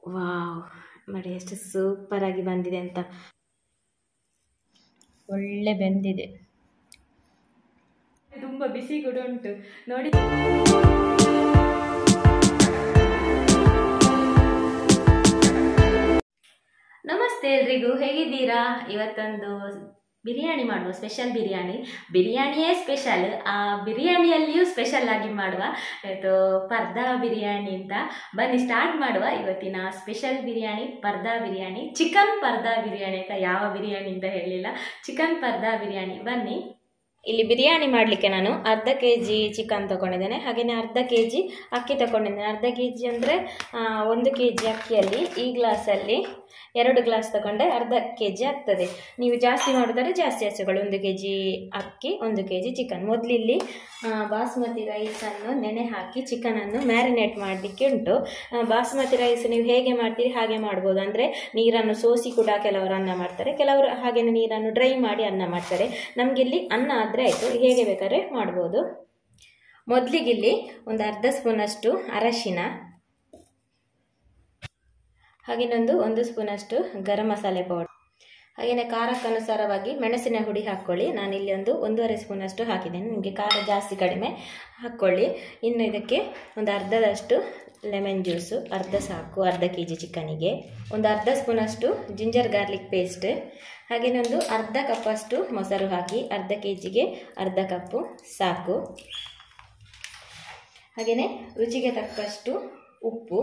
wow ನೋಡಿ ಎಷ್ಟು ಸೂಪರಾಗಿ ಬಂದಿದೆ ಅಂತ ಒಳ್ಳೆ ಬೆಂದಿದೆ ತುಂಬ ಬಿಸಿ ಕೂಡ ಉಂಟು ನೋಡಿ ನಮಸ್ತೆ ಎಲ್ರಿಗೂ ಹೇಗಿದ್ದೀರಾ ಇವತ್ತೊಂದು ಬಿರಿಯಾನಿ ಮಾಡುವ ಸ್ಪೆಷಲ್ ಬಿರಿಯಾನಿ ಬಿರಿಯಾನಿಯೇ ಸ್ಪೆಷಲ್ ಆ ಬಿರಿಯಾನಿಯಲ್ಲಿಯೂ ಸ್ಪೆಷಲ್ ಆಗಿ ಮಾಡುವ ಇವತ್ತು ಪರ್ದಾ ಬಿರಿಯಾನಿ ಅಂತ ಬನ್ನಿ ಸ್ಟಾರ್ಟ್ ಮಾಡುವ ಇವತ್ತಿನ ಸ್ಪೆಷಲ್ ಬಿರಿಯಾನಿ ಪರ್ದಾ ಬಿರಿಯಾನಿ ಚಿಕನ್ ಪರ್ದಾ ಬಿರಿಯಾನಿ ಅಂತ ಯಾವ ಬಿರಿಯಾನಿ ಅಂತ ಹೇಳಲಿಲ್ಲ ಚಿಕನ್ ಪರ್ದಾ ಬಿರಿಯಾನಿ ಬನ್ನಿ ಇಲ್ಲಿ ಬಿರಿಯಾನಿ ಮಾಡಲಿಕ್ಕೆ ನಾನು ಅರ್ಧ ಕೆ ಜಿ ಚಿಕನ್ ತೊಗೊಂಡಿದ್ದೇನೆ ಹಾಗೆಯೇ ಅರ್ಧ ಕೆ ಜಿ ಅಕ್ಕಿ ತೊಗೊಂಡಿದ್ದೇನೆ ಅರ್ಧ ಕೆ ಜಿ ಅಂದರೆ ಒಂದು ಕೆ ಜಿ ಅಕ್ಕಿಯಲ್ಲಿ ಈ ಗ್ಲಾಸಲ್ಲಿ ಎರಡು ಗ್ಲಾಸ್ ತಗೊಂಡ್ರೆ ಅರ್ಧ ಕೆ ಜಿ ಆಗ್ತದೆ ನೀವು ಜಾಸ್ತಿ ಮಾಡಿದರೆ ಜಾಸ್ತಿ ಹಸುಗಳು ಒಂದು ಕೆ ಜಿ ಅಕ್ಕಿ ಒಂದು ಕೆ ಜಿ ಚಿಕನ್ ಮೊದಲಿಲ್ಲಿ ಬಾಸ್ಮತಿ ರೈಸನ್ನು ನೆನೆ ಹಾಕಿ ಚಿಕನನ್ನು ಮ್ಯಾರಿನೇಟ್ ಮಾಡಲಿಕ್ಕೆ ಉಂಟು ಆ, ಬಾಸ್ಮತಿ ರೈಸ್ ನೀವು ಹೇಗೆ ಮಾಡ್ತೀರಿ ಹಾಗೆ ಮಾಡ್ಬೋದು ಅಂದರೆ ನೀರನ್ನು ಸೋಸಿ ಕೂಡ ಕೆಲವರು ಅನ್ನ ಮಾಡ್ತಾರೆ ಕೆಲವರು ಹಾಗೆಯೇ ನೀರನ್ನು ಡ್ರೈ ಮಾಡಿ ಅನ್ನ ಮಾಡ್ತಾರೆ ನಮಗಿಲ್ಲಿ ಅನ್ನ ಆದರೆ ಆಯಿತು ಹೇಗೆ ಬೇಕಾದ್ರೆ ಮಾಡ್ಬೋದು ಮೊದಲಿಗಿಲ್ಲಿ ಒಂದು ಅರ್ಧ ಸ್ಪೂನಷ್ಟು ಅರಶಿನ ಹಾಗೇನೊಂದು ಒಂದು ಸ್ಪೂನಷ್ಟು ಗರಂ ಮಸಾಲೆ ಪೌಡರ್ ಹಾಗೆಯೇ ಖಾರಕ್ಕನುಸಾರವಾಗಿ ಮೆಣಸಿನ ಹುಡಿ ಹಾಕ್ಕೊಳ್ಳಿ ನಾನಿಲ್ಲಿ ಒಂದು ಒಂದೂವರೆ ಸ್ಪೂನಷ್ಟು ಹಾಕಿದ್ದೇನೆ ನಿಮಗೆ ಖಾರ ಜಾಸ್ತಿ ಕಡಿಮೆ ಹಾಕ್ಕೊಳ್ಳಿ ಇನ್ನು ಇದಕ್ಕೆ ಒಂದು ಅರ್ಧದಷ್ಟು ಲೆಮನ್ ಜ್ಯೂಸು ಅರ್ಧ ಸಾಕು ಅರ್ಧ ಕೆ ಜಿ ಚಿಕನಿಗೆ ಒಂದು ಅರ್ಧ ಸ್ಪೂನಷ್ಟು ಜಿಂಜರ್ ಗಾರ್ಲಿಕ್ ಪೇಸ್ಟ್ ಹಾಗೆಯೇ ಒಂದು ಅರ್ಧ ಕಪ್ಪಷ್ಟು ಮೊಸರು ಹಾಕಿ ಅರ್ಧ ಕೆ ಜಿಗೆ ಅರ್ಧ ಕಪ್ಪು ಸಾಕು ಹಾಗೆಯೇ ರುಚಿಗೆ ತಕ್ಕಷ್ಟು ಉಪ್ಪು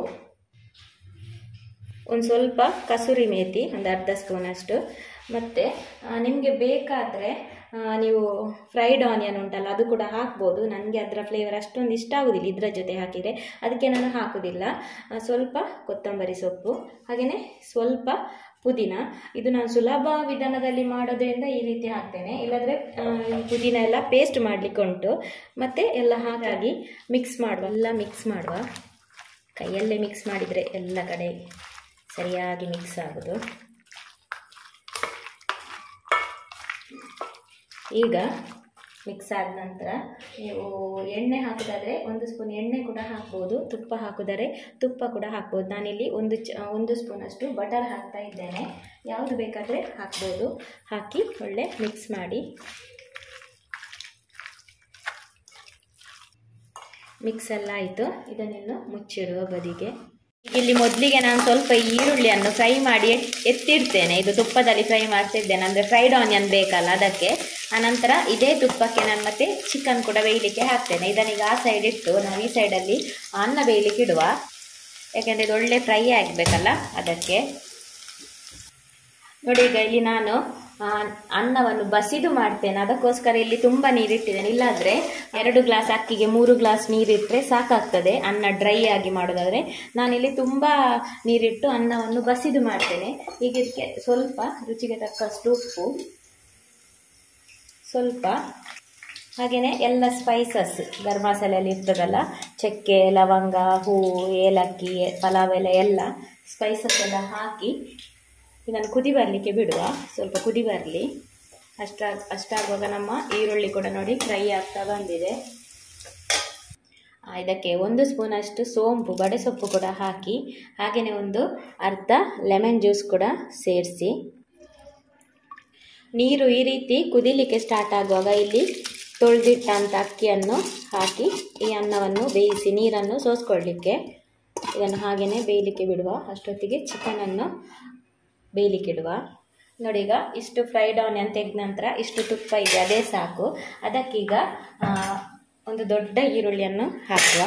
ಒಂದು ಸ್ವಲ್ಪ ಕಸೂರಿ ಮೇಥಿ ಒಂದು ಅರ್ಧ ಸ್ಪೂನಷ್ಟು ಮತ್ತು ನಿಮಗೆ ಬೇಕಾದರೆ ನೀವು ಫ್ರೈಡ್ ಆನಿಯನ್ ಉಂಟಲ್ಲ ಅದು ಕೂಡ ಹಾಕ್ಬೋದು ನನಗೆ ಅದರ ಫ್ಲೇವರ್ ಅಷ್ಟೊಂದು ಇಷ್ಟ ಆಗೋದಿಲ್ಲ ಇದರ ಜೊತೆ ಹಾಕಿದರೆ ಅದಕ್ಕೆ ನಾನು ಹಾಕೋದಿಲ್ಲ ಆ, ಸ್ವಲ್ಪ ಕೊತ್ತಂಬರಿ ಸೊಪ್ಪು ಹಾಗೆಯೇ ಸ್ವಲ್ಪ ಪುದೀನ ಇದು ನಾನು ಸುಲಭ ವಿಧಾನದಲ್ಲಿ ಮಾಡೋದ್ರಿಂದ ಈ ರೀತಿ ಹಾಕ್ತೇನೆ ಇಲ್ಲಾಂದರೆ ಈ ಪುದೀನ ಎಲ್ಲ ಪೇಸ್ಟ್ ಮಾಡಲಿಕ್ಕೆ ಉಂಟು ಮತ್ತು ಎಲ್ಲ ಹಾಗಾಗಿ ಮಿಕ್ಸ್ ಮಾಡುವ ಎಲ್ಲ ಮಿಕ್ಸ್ ಮಾಡುವ ಕೈಯಲ್ಲೇ ಮಿಕ್ಸ್ ಮಾಡಿದರೆ ಎಲ್ಲ ಕಡೆ ಸರಿಯಾಗಿ ಮಿಕ್ಸ್ ಆಗೋದು ಈಗ ಮಿಕ್ಸ್ ಆದ ನಂತರ ನೀವು ಎಣ್ಣೆ ಹಾಕೋದಾದರೆ ಒಂದು ಸ್ಪೂನ್ ಎಣ್ಣೆ ಕೂಡ ಹಾಕ್ಬೋದು ತುಪ್ಪ ಹಾಕಿದರೆ ತುಪ್ಪ ಕೂಡ ಹಾಕ್ಬೋದು ನಾನಿಲ್ಲಿ ಒಂದು ಚ ಒಂದು ಸ್ಪೂನಷ್ಟು ಬಟರ್ ಹಾಕ್ತಾ ಇದ್ದೇನೆ ಯಾವುದು ಬೇಕಾದರೆ ಹಾಕ್ಬೋದು ಹಾಕಿ ಒಳ್ಳೆ ಮಿಕ್ಸ್ ಮಾಡಿ ಮಿಕ್ಸ್ ಎಲ್ಲ ಆಯಿತು ಇದನ್ನಿನ್ನು ಮುಚ್ಚಿಡುವ ಬದಿಗೆ ಇಲ್ಲಿ ಮೊದಲಿಗೆ ನಾನು ಸ್ವಲ್ಪ ಈರುಳ್ಳಿಯನ್ನು ಫ್ರೈ ಮಾಡಿ ಎತ್- ಎತ್ತಿಡ್ತೇನೆ ಇದು ತುಪ್ಪದಲ್ಲಿ ಫ್ರೈ ಮಾಡ್ತಿದ್ದೇನೆ ಅಂದರೆ ಫ್ರೈಡ್ ಆನಿಯನ್ ಬೇಕಲ್ಲ ಅದಕ್ಕೆ ಆನಂತರ ಇದೇ ತುಪ್ಪಕ್ಕೆ ನಾನು ಮತ್ತೆ ಚಿಕನ್ ಕೂಡ ಬೇಯಲಿಕ್ಕೆ ಹಾಕ್ತೇನೆ ಇದನ್ನೀಗ ಆ ಸೈಡ್ ಇಟ್ಟು ನಾವು ಈ ಸೈಡಲ್ಲಿ ಅನ್ನ ಬೇಯಲಿಕ್ಕೆ ಇಡುವ ಯಾಕೆಂದರೆ ಇದು ಒಳ್ಳೆ ಫ್ರೈ ಆಗಬೇಕಲ್ಲ ಅದಕ್ಕೆ ನೋಡಿ ಈಗ ಇಲ್ಲಿ ನಾನು ಆ, ಅನ್ನವನ್ನು ಬಸಿದು ಮಾಡ್ತೇನೆ ಅದಕ್ಕೋಸ್ಕರ ಇಲ್ಲಿ ತುಂಬ ನೀರಿಟ್ಟಿದ್ದೇನೆ ಇಲ್ಲಾಂದರೆ ಎರಡು ಗ್ಲಾಸ್ ಅಕ್ಕಿಗೆ ಮೂರು ಗ್ಲಾಸ್ ನೀರಿಟ್ಟರೆ ಸಾಕಾಗ್ತದೆ ಅನ್ನ ಡ್ರೈ ಆಗಿ ಮಾಡೋದಾದರೆ ನಾನಿಲ್ಲಿ ತುಂಬ ನೀರಿಟ್ಟು ಅನ್ನವನ್ನು ಬಸಿದು ಮಾಡ್ತೇನೆ ಈಗ ಇದಕ್ಕೆ ಸ್ವಲ್ಪ ರುಚಿಗೆ ತಕ್ಕಷ್ಟು ಉಪ್ಪು ಸ್ವಲ್ಪ ಹಾಗೆಯೇ ಎಲ್ಲ ಸ್ಪೈಸಸ್ ಗರಂ ಮಸಾಲೆಯಲ್ಲಿ ಇರ್ತದಲ್ಲ ಚಕ್ಕೆ ಲವಂಗ ಹೂವು ಏಲಕ್ಕಿ ಪಲಾವ್ ಎಲೆ ಎಲ್ಲ ಸ್ಪೈಸಸ್ ಎಲ್ಲ ಹಾಕಿ ಇದನ್ನು ಕುದಿ ಬರಲಿಕ್ಕೆ ಬಿಡುವ ಸ್ವಲ್ಪ ಕುದಿ ಬರಲಿ ಅಷ್ಟ ಅಷ್ಟಾಗುವಾಗ ನಮ್ಮ ಈರುಳ್ಳಿ ಕೂಡ ನೋಡಿ ಫ್ರೈ ಆಗ್ತಾ ಬಂದಿದೆ ಆ, ಇದಕ್ಕೆ ಒಂದು ಸ್ಪೂನಷ್ಟು ಸೋಂಪು ಬಡೆಸೊಪ್ಪು ಕೂಡ ಹಾಕಿ ಹಾಗೆಯೇ ಒಂದು ಅರ್ಧ ಲೆಮನ್ ಜ್ಯೂಸ್ ಕೂಡ ಸೇರಿಸಿ ನೀರು ಈ ರೀತಿ ಕುದಿಲಿಕ್ಕೆ ಸ್ಟಾರ್ಟ್ ಆಗುವಾಗ ಇಲ್ಲಿ ತೊಳೆದಿಟ್ಟಂಥ ಅಕ್ಕಿಯನ್ನು ಹಾಕಿ ಈ ಅನ್ನವನ್ನು ಬೇಯಿಸಿ ನೀರನ್ನು ಸೋಸ್ಕೊಳ್ಳಿಕ್ಕೆ ಇದನ್ನು ಹಾಗೆಯೇ ಬೇಯಲಿಕ್ಕೆ ಬಿಡುವ ಅಷ್ಟೊತ್ತಿಗೆ ಚಿಕನನ್ನು ಬೇಯಲಿಕ್ಕೆ ಇಡುವ ನೋಡಿ ಈಗ ಇಷ್ಟು ಫ್ರೈಡ್ ಆನಿಯನ್ ತೆಗೆದ ನಂತರ ಇಷ್ಟು ತುಪ್ಪ ಇದೆ ಅದೇ ಸಾಕು ಅದಕ್ಕೀಗ ಆ, ಒಂದು ದೊಡ್ಡ ಈರುಳ್ಳಿಯನ್ನು ಹಾಕುವ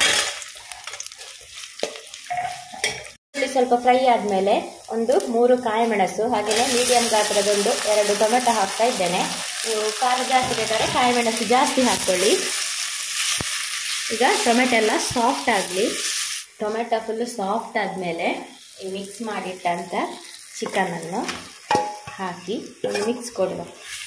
ಈರುಳ್ಳಿ ಸ್ವಲ್ಪ ಫ್ರೈ ಆದಮೇಲೆ ಒಂದು ಮೂರು ಕಾಯಿ ಮೆಣಸು ಹಾಗೆಯೇ ಮೀಡಿಯಂ ಗಾತ್ರದೊಂದು ಎರಡು ಟೊಮೆಟೊ ಹಾಕ್ತಾ ಇದ್ದೇನೆ ನೀವು ಖಾರ ಜಾಸ್ತಿ ಬೇಕಾದ್ರೆ ಕಾಯಿ ಮೆಣಸು ಜಾಸ್ತಿ ಹಾಕ್ಕೊಳ್ಳಿ ಈಗ ಟೊಮೆಟೊ ಎಲ್ಲ ಸಾಫ್ಟ್ ಆಗಲಿ ಟೊಮೆಟೊ ಫುಲ್ಲು ಸಾಫ್ಟ್ ಆದಮೇಲೆ ಈ ಮಿಕ್ಸ್ ಮಾಡಿಟ್ಟಂಥ ಚಿಕನನ್ನು ಹಾಕಿ ಒಂದು ಮಿಕ್ಸ್ ಕೊಡುವ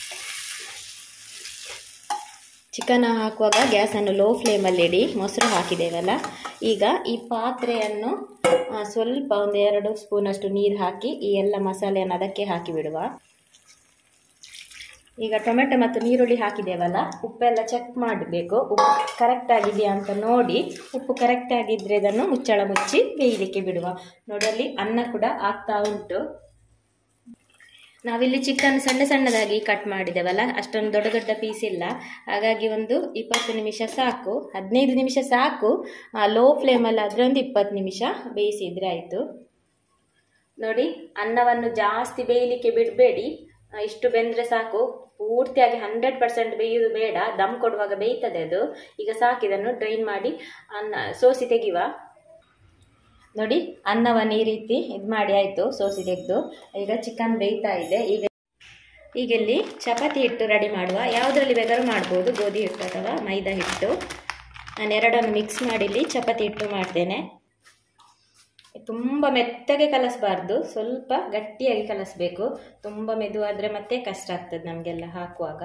ಚಿಕನ್ ಹಾಕುವಾಗ ಗ್ಯಾಸನ್ನು ಲೋ ಫ್ಲೇಮಲ್ಲಿ ಇಡಿ ಮೊಸರು ಹಾಕಿದ್ದೇವಲ್ಲ ಈಗ ಈ ಪಾತ್ರೆಯನ್ನು ಆ, ಸ್ವಲ್ಪ ಒಂದು ಎರಡು ಸ್ಪೂನಷ್ಟು ನೀರು ಹಾಕಿ ಈ ಎಲ್ಲ ಮಸಾಲೆಯನ್ನು ಅದಕ್ಕೆ ಹಾಕಿ ಬಿಡುವ ಈಗ ಟೊಮೆಟೊ ಮತ್ತು ನೀರುಳ್ಳಿ ಹಾಕಿದ್ದೇವಲ್ಲ ಉಪ್ಪೆಲ್ಲ ಚೆಕ್ ಮಾಡಬೇಕು ಉಪ್ಪು ಕರೆಕ್ಟ್ ಆಗಿದೆಯಾ ಅಂತ ನೋಡಿ ಉಪ್ಪು ಕರೆಕ್ಟ್ ಆಗಿದ್ದರೆ ಇದನ್ನು ಮುಚ್ಚಳ ಮುಚ್ಚಿ ಬೇಯಲಿಕ್ಕೆ ಬಿಡುವ ನೋಡಲ್ಲಿ ಅನ್ನ ಕೂಡ ಆಗ್ತಾ ಉಂಟು ನಾವಿಲ್ಲಿ ಚಿಕನ್ ಸಣ್ಣ ಸಣ್ಣದಾಗಿ ಕಟ್ ಮಾಡಿದ್ದೇವಲ್ಲ ಅಷ್ಟೊಂದು ದೊಡ್ಡ ದೊಡ್ಡ ಪೀಸ್ ಇಲ್ಲ ಹಾಗಾಗಿ ಒಂದು ಇಪ್ಪತ್ತು ನಿಮಿಷ ಸಾಕು ಹದಿನೈದು ನಿಮಿಷ ಸಾಕು ಲೋ ಫ್ಲೇಮಲ್ಲಿ ಆದರೆ ಒಂದು ಇಪ್ಪತ್ತು ನಿಮಿಷ ಬೇಯಿಸಿದ್ರೆ ಆಯಿತು ನೋಡಿ ಅನ್ನವನ್ನು ಜಾಸ್ತಿ ಬೇಯಲಿಕ್ಕೆ ಬಿಡಬೇಡಿ ಇಷ್ಟು ಬೆಂದರೆ ಸಾಕು ಪೂರ್ತಿಯಾಗಿ ಹಂಡ್ರೆಡ್ ಪರ್ಸೆಂಟ್ ಬೇಯುವುದು ಬೇಡ ದಮ್ ಕೊಡುವಾಗ ಬೇಯ್ತದೆ ಅದು ಈಗ ಸಾಕಿದನ್ನು ಡ್ರೈನ್ ಮಾಡಿ ಅನ್ನ ಸೋಸಿ ತೆಗಿವ ನೋಡಿ ಅನ್ನವನ್ನು ಈ ರೀತಿ ಇದು ಮಾಡಿ ಆಯಿತು ಸೋಸಿ ತೆಗೆದು ಈಗ ಚಿಕನ್ ಬೇಯ್ತಾ ಇದೆ ಈಗ ಈಗ ಇಲ್ಲಿ ಚಪಾತಿ ಹಿಟ್ಟು ರೆಡಿ ಮಾಡುವ ಯಾವುದರಲ್ಲಿ ಬೇಕಾದ್ರೂ ಮಾಡ್ಬೋದು ಗೋಧಿ ಹಿಟ್ಟು ಅಥವಾ ಮೈದಾ ಹಿಟ್ಟು ನಾನು ಎರಡನ್ನು ಮಿಕ್ಸ್ ಮಾಡಿ ಇಲ್ಲಿ ಚಪಾತಿ ಹಿಟ್ಟು ಮಾಡ್ತೇನೆ ತುಂಬ ಮೆತ್ತಗೆ ಕಲಸಬಾರ್ದು ಸ್ವಲ್ಪ ಗಟ್ಟಿಯಾಗಿ ಕಲಸಬೇಕು ತುಂಬ ಮೆದುವಾದರೆ ಮತ್ತೆ ಕಷ್ಟ ಆಗ್ತದೆ ನಮಗೆಲ್ಲ ಹಾಕುವಾಗ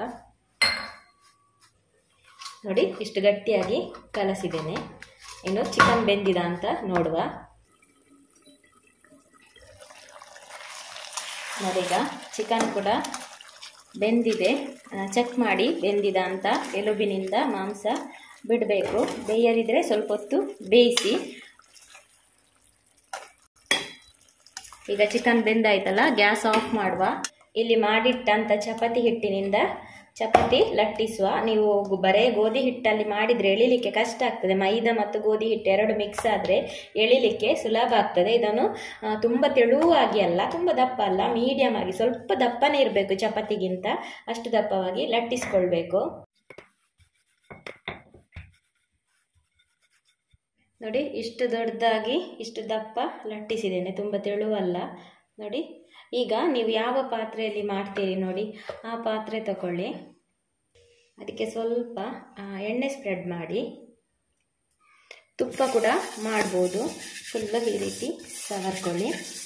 ನೋಡಿ ಇಷ್ಟು ಗಟ್ಟಿಯಾಗಿ ಕಲಸಿದ್ದೇನೆ ಇನ್ನು ಚಿಕನ್ ಬೆಂದಿದ ಅಂತ ನೋಡುವ ನೋಡೀಗ ಚಿಕನ್ ಕೂಡ ಬೆಂದಿದೆ ಚೆಕ್ ಮಾಡಿ ಬೆಂದಿದ ಅಂತ ಎಲುಬಿನಿಂದ ಮಾಂಸ ಬಿಡಬೇಕು ಬೇಯರಿದ್ರೆ ಸ್ವಲ್ಪ ಹೊತ್ತು ಬೇಯಿಸಿ ಈಗ ಚಿಕನ್ ಬೆಂದಾಯ್ತಲ್ಲ ಗ್ಯಾಸ್ ಆಫ್ ಮಾಡುವ ಇಲ್ಲಿ ಮಾಡಿಟ್ಟಂಥ ಚಪಾತಿ ಹಿಟ್ಟಿನಿಂದ ಚಪಾತಿ ಲಟ್ಟಿಸುವ ನೀವು ಬರೇ ಗೋಧಿ ಹಿಟ್ಟಲ್ಲಿ ಮಾಡಿದರೆ ಎಳಿಲಿಕ್ಕೆ ಕಷ್ಟ ಆಗ್ತದೆ ಮೈದಾ ಮತ್ತು ಗೋಧಿ ಹಿಟ್ಟು ಎರಡು ಮಿಕ್ಸ್ ಆದರೆ ಎಳಿಲಿಕ್ಕೆ ಸುಲಭ ಆಗ್ತದೆ ಇದನ್ನು ತುಂಬ ತೆಳುವಾಗಿ ಅಲ್ಲ ತುಂಬ ದಪ್ಪ ಅಲ್ಲ ಮೀಡಿಯಮ್ ಆಗಿ ಸ್ವಲ್ಪ ದಪ್ಪನೇ ಇರಬೇಕು ಚಪಾತಿಗಿಂತ ಅಷ್ಟು ದಪ್ಪವಾಗಿ ಲಟ್ಟಿಸ್ಕೊಳ್ಬೇಕು ನೋಡಿ ಇಷ್ಟು ದೊಡ್ಡದಾಗಿ ಇಷ್ಟು ದಪ್ಪ ಲಟ್ಟಿಸಿದ್ದೇನೆ ತುಂಬ ತೆಳುವಲ್ಲ ನೋಡಿ ಈಗ ನೀವು ಯಾವ ಪಾತ್ರೆಯಲ್ಲಿ ಮಾಡ್ತೀರಿ ನೋಡಿ ಆ ಪಾತ್ರೆ ತಗೊಳ್ಳಿ ಅದಕ್ಕೆ ಸ್ವಲ್ಪ ಎಣ್ಣೆ ಸ್ಪ್ರೆಡ್ ಮಾಡಿ ತುಪ್ಪ ಕೂಡ ಮಾಡ್ಬೋದು ಫುಲ್ಲ ಈ ರೀತಿ ಸವರ್ಕೊಳ್ಳಿ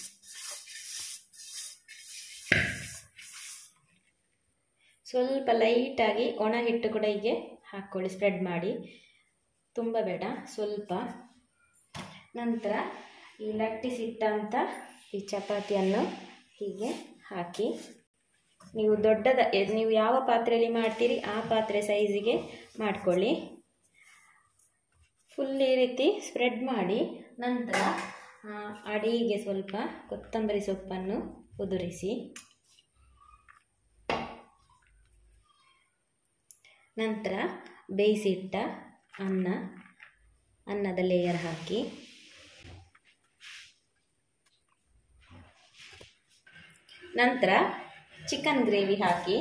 ಸ್ವಲ್ಪ ಲೈಟಾಗಿ ಒಣ ಹಿಟ್ಟು ಕೂಡ ಹೀಗೆ ಹಾಕ್ಕೊಳ್ಳಿ ಸ್ಪ್ರೆಡ್ ಮಾಡಿ ತುಂಬ ಬೇಡ ಸ್ವಲ್ಪ ನಂತರ ಈ ಲಟ್ಟಿಸಿಟ್ಟಂಥ ಈ ಚಪಾತಿಯನ್ನು ಹೀಗೆ ಹಾಕಿ ನೀವು ದೊಡ್ಡದ ನೀವು ಯಾವ ಪಾತ್ರೆಯಲ್ಲಿ ಮಾಡ್ತೀರಿ ಆ ಪಾತ್ರೆ ಸೈಜಿಗೆ ಮಾಡ್ಕೊಳ್ಳಿ ಫುಲ್ ಈ ರೀತಿ ಸ್ಪ್ರೆಡ್ ಮಾಡಿ ನಂತರ ಅಡಿಗೆ ಸ್ವಲ್ಪ ಕೊತ್ತಂಬರಿ ಸೊಪ್ಪನ್ನು ಉದುರಿಸಿ ನಂತರ ಬೇಯಿಸಿಟ್ಟ ಅನ್ನ ಅನ್ನದ ಲೇಯರ್ ಹಾಕಿ ನಂತರ ಚಿಕನ್ ಗ್ರೇವಿ ಹಾಕಿ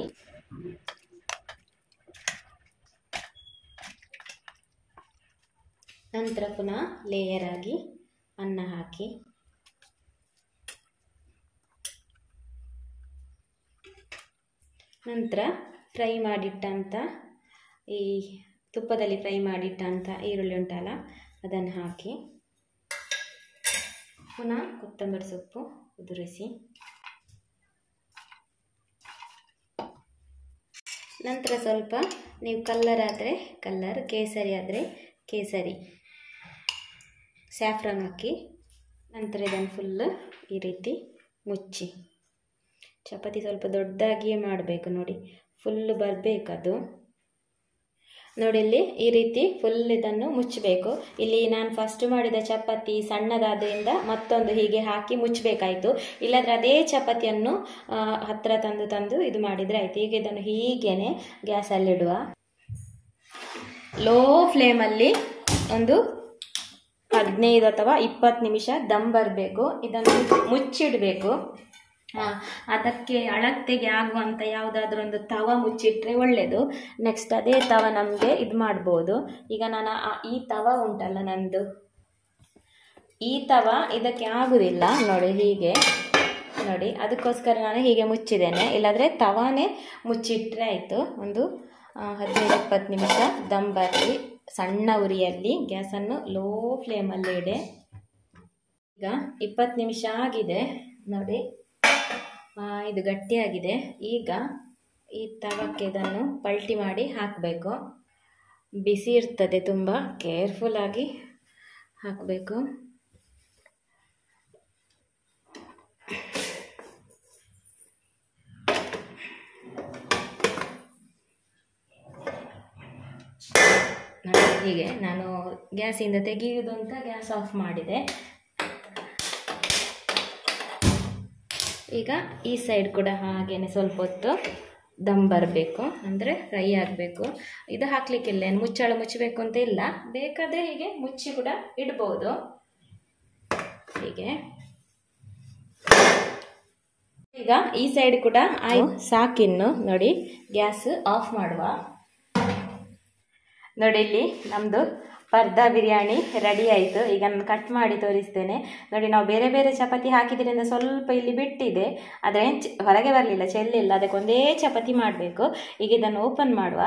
ನಂತರ ಪುನಃ ಲೇಯರ್ ಆಗಿ ಅನ್ನ ಹಾಕಿ ನಂತರ ಫ್ರೈ ಮಾಡಿಟ್ಟಂಥ ಈ ತುಪ್ಪದಲ್ಲಿ ಫ್ರೈ ಮಾಡಿಟ್ಟಂಥ ಈರುಳ್ಳಿ ಉಂಟಲ್ಲ ಅದನ್ನು ಹಾಕಿ ಪುನಃ ಕೊತ್ತಂಬರಿ ಸೊಪ್ಪು ಉದುರಿಸಿ ನಂತರ ಸ್ವಲ್ಪ ನೀವು ಕಲ್ಲರ್ ಆದರೆ ಕಲ್ಲರ್ ಕೇಸರಿ ಆದರೆ ಕೇಸರಿ ಸ್ಯಾಫ್ರನ್ ಹಾಕಿ ನಂತರ ಇದನ್ನು ಫುಲ್ಲು ಈ ರೀತಿ ಮುಚ್ಚಿ ಚಪಾತಿ ಸ್ವಲ್ಪ ದೊಡ್ಡದಾಗಿಯೇ ಮಾಡಬೇಕು ನೋಡಿ ಫುಲ್ಲು ಬರಬೇಕದು ನೋಡಿ ಇಲ್ಲಿ ಈ ರೀತಿ ಫುಲ್ ಇದನ್ನು ಮುಚ್ಚಬೇಕು ಇಲ್ಲಿ ನಾನು ಫಸ್ಟ್ ಮಾಡಿದ ಚಪಾತಿ ಸಣ್ಣದಾದ್ರಿಂದ ಮತ್ತೊಂದು ಹೀಗೆ ಹಾಕಿ ಮುಚ್ಚಬೇಕಾಯಿತು ಇಲ್ಲಾಂದರೆ ಅದೇ ಚಪಾತಿಯನ್ನು ಹತ್ತಿರ ತಂದು ತಂದು ಇದು ಮಾಡಿದರೆ ಆಯಿತು ಈಗ ಇದನ್ನು ಹೀಗೇನೆ ಗ್ಯಾಸಲ್ಲಿಡುವ ಲೋ ಫ್ಲೇಮಲ್ಲಿ ಒಂದು ಹದಿನೈದು ಅಥವಾ ಇಪ್ಪತ್ತು ನಿಮಿಷ ದಮ್ ಬರಬೇಕು ಇದನ್ನು ಮುಚ್ಚಿಡಬೇಕು ಅದಕ್ಕೆ ಅಳತೆಗೆ ಆಗುವಂಥ ಯಾವುದಾದ್ರೂ ಒಂದು ತವ ಮುಚ್ಚಿಟ್ರೆ ಒಳ್ಳೆಯದು ನೆಕ್ಸ್ಟ್ ಅದೇ ತವ ನಮಗೆ ಇದು ಮಾಡ್ಬೋದು ಈಗ ನಾನು ಈ ತವ ಉಂಟಲ್ಲ ನಂದು ಈ ತವ ಇದಕ್ಕೆ ಆಗುವುದಿಲ್ಲ ನೋಡಿ ಹೀಗೆ ನೋಡಿ ಅದಕ್ಕೋಸ್ಕರ ನಾನು ಹೀಗೆ ಮುಚ್ಚಿದ್ದೇನೆ ಇಲ್ಲಾಂದರೆ ತವಾನೇ ಮುಚ್ಚಿಟ್ರೆ ಆಯಿತು ಒಂದು ಹದಿನೈದು ಇಪ್ಪತ್ತು ನಿಮಿಷ ದಮ್ ಬರಲಿ ಸಣ್ಣ ಉರಿಯಲ್ಲಿ ಗ್ಯಾಸನ್ನು ಲೋ ಫ್ಲೇಮಲ್ಲಿ ಇಡೆ ಈಗ ಇಪ್ಪತ್ತು ನಿಮಿಷ ಆಗಿದೆ ನೋಡಿ ಇದು ಗಟ್ಟಿಯಾಗಿದೆ ಈಗ ಈ ತವಕ್ಕೆ ಇದನ್ನು ಪಲ್ಟಿ ಮಾಡಿ ಹಾಕಬೇಕು ಬಿಸಿ ಇರ್ತದೆ ತುಂಬ ಕೇರ್ಫುಲ್ಲಾಗಿ ಹಾಕಬೇಕು ನೋಡಿ ಹೀಗೆ ನಾನು ಗ್ಯಾಸಿಂದ ತೆಗೆಯುವುದು ಅಂತ ಗ್ಯಾಸ್ ಆಫ್ ಮಾಡಿದೆ ಈಗ ಈ ಸೈಡ್ ಕೂಡ ಹಾಗೇನೆ ಸ್ವಲ್ಪ ಹೊತ್ತು ದಮ್ ಬರಬೇಕು ಅಂದರೆ ಫ್ರೈ ಆಗಬೇಕು ಇದು ಹಾಕ್ಲಿಕ್ಕಿಲ್ಲ ಏನು ಮುಚ್ಚಳ ಮುಚ್ಚಬೇಕು ಅಂತ ಇಲ್ಲ ಬೇಕಾದರೆ ಹೀಗೆ ಮುಚ್ಚಿ ಕೂಡ ಇಡ್ಬೋದು ಹೀಗೆ ಈಗ ಈ ಸೈಡ್ ಕೂಡ ಆಯ್ ಸಾಕಿನ್ನು ನೋಡಿ ಗ್ಯಾಸ್ ಆಫ್ ಮಾಡುವ ನೋಡಿ ಇಲ್ಲಿ ನಮ್ಮದು ಪರ್ದಾ ಬಿರಿಯಾನಿ ರೆಡಿ ಆಯಿತು ಈಗ ನಾನು ಕಟ್ ಮಾಡಿ ತೋರಿಸ್ತೇನೆ ನೋಡಿ ನಾವು ಬೇರೆ ಬೇರೆ ಚಪಾತಿ ಹಾಕಿದ್ರಿಂದ ಸ್ವಲ್ಪ ಇಲ್ಲಿ ಬಿಟ್ಟಿದೆ ಆದರೆ ಚ- ಹೊರಗೆ ಬರಲಿಲ್ಲ ಚೆಲ್ಲಿಲ್ಲ ಅದಕ್ಕೆ ಒಂದೇ ಚಪಾತಿ ಮಾಡಬೇಕು ಈಗ ಇದನ್ನು ಓಪನ್ ಮಾಡುವ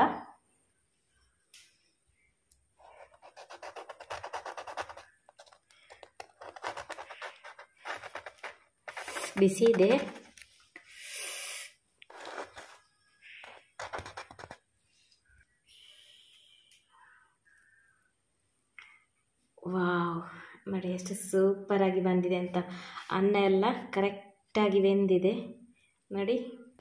ಬಿಸಿ ಇದೆ ವಾವ್ ನೋಡಿ ಎಷ್ಟು ಸೂಪರಾಗಿ ಬಂದಿದೆ ಅಂತ ಅನ್ನ ಎಲ್ಲ ಕರೆಕ್ಟಾಗಿ ಬೆಂದಿದೆ ನೋಡಿ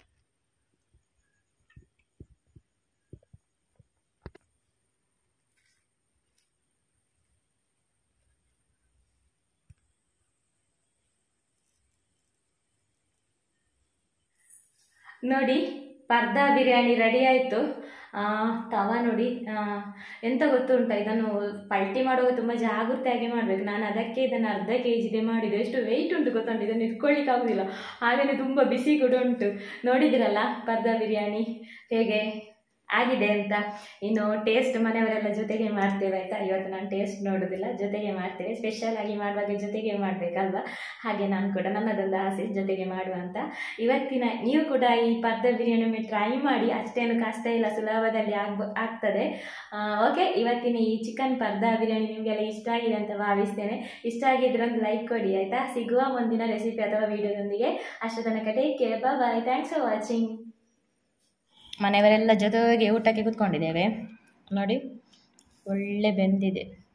ನೋಡಿ ಪರ್ದಾ ಬಿರಿಯಾನಿ ರೆಡಿ ಆಯಿತು ತವ ನೋಡಿ ಆ, ಎಂತ ಗೊತ್ತುಂಟ ಇದನ್ನು ಪಲ್ಟಿ ಮಾಡುವಾಗ ತುಂಬ ಜಾಗೃತೆಯಾಗಿ ಮಾಡಬೇಕು ನಾನು ಅದಕ್ಕೆ ಇದನ್ನು ಅರ್ಧ ಕೆ ಜಿದೆ ಮಾಡಿದೆ ಎಷ್ಟು ವೆಯ್ಟ್ ಉಂಟು ಗೊತ್ತುಂಟು ಇದನ್ನು ಇಟ್ಕೊಳ್ಳಿಕ್ಕೆ ಆಗೋದಿಲ್ಲ ಹಾಗೆಯೇ ತುಂಬ ಬಿಸಿ ಕೂಡ ಉಂಟು ನೋಡಿದಿರಲ್ಲ ಪರ್ದಾ ಬಿರಿಯಾನಿ ಹೇಗೆ ಆಗಿದೆ ಅಂತ ಇನ್ನು ಟೇಸ್ಟ್ ಮನೆಯವರೆಲ್ಲ ಜೊತೆಗೆ ಮಾಡ್ತೇವೆ ಆಯಿತಾ ಇವತ್ತು ನಾನು ಟೇಸ್ಟ್ ನೋಡೋದಿಲ್ಲ ಜೊತೆಗೆ ಮಾಡ್ತೇವೆ ಸ್ಪೆಷಲ್ ಆಗಿ ಮಾಡುವಾಗ ಜೊತೆಗೆ ಮಾಡಬೇಕಲ್ವಾ ಹಾಗೆ ನಾನು ಕೂಡ ನನ್ನದೊಂದು ಆಸೆ ಜೊತೆಗೆ ಮಾಡುವ ಅಂತ ಇವತ್ತಿನ ನೀವು ಕೂಡ ಈ ಪರ್ದ ಬಿರಿಯಾನಿ ಒಮ್ಮೆ ಟ್ರೈ ಮಾಡಿ ಅಷ್ಟೇನು ಕಷ್ಟ ಇಲ್ಲ ಸುಲಭದಲ್ಲಿ ಆಗ್ಬ ಆಗ್ತದೆ ಓಕೆ ಇವತ್ತಿನ ಈ ಚಿಕನ್ ಪರ್ದ ಬಿರಿಯಾನಿ ನಿಮಗೆಲ್ಲ ಇಷ್ಟ ಆಗಿದೆ ಅಂತ ಭಾವಿಸ್ತೇನೆ ಇಷ್ಟ ಆಗಿದ್ರೆ ಒಂದು ಲೈಕ್ ಕೊಡಿ ಆಯಿತಾ ಸಿಗುವ ಮುಂದಿನ ರೆಸಿಪಿ ಅಥವಾ ವಿಡಿಯೋದೊಂದಿಗೆ ಅಷ್ಟು ತನಕ take care bye thanks for watching ಮನೆಯವರೆಲ್ಲ ಜೊತೆಗೆ ಊಟಕ್ಕೆ ಕೂತ್ಕೊಂಡಿದ್ದೇವೆ ನೋಡಿ ಒಳ್ಳೆ ಬೆಂದಿದೆ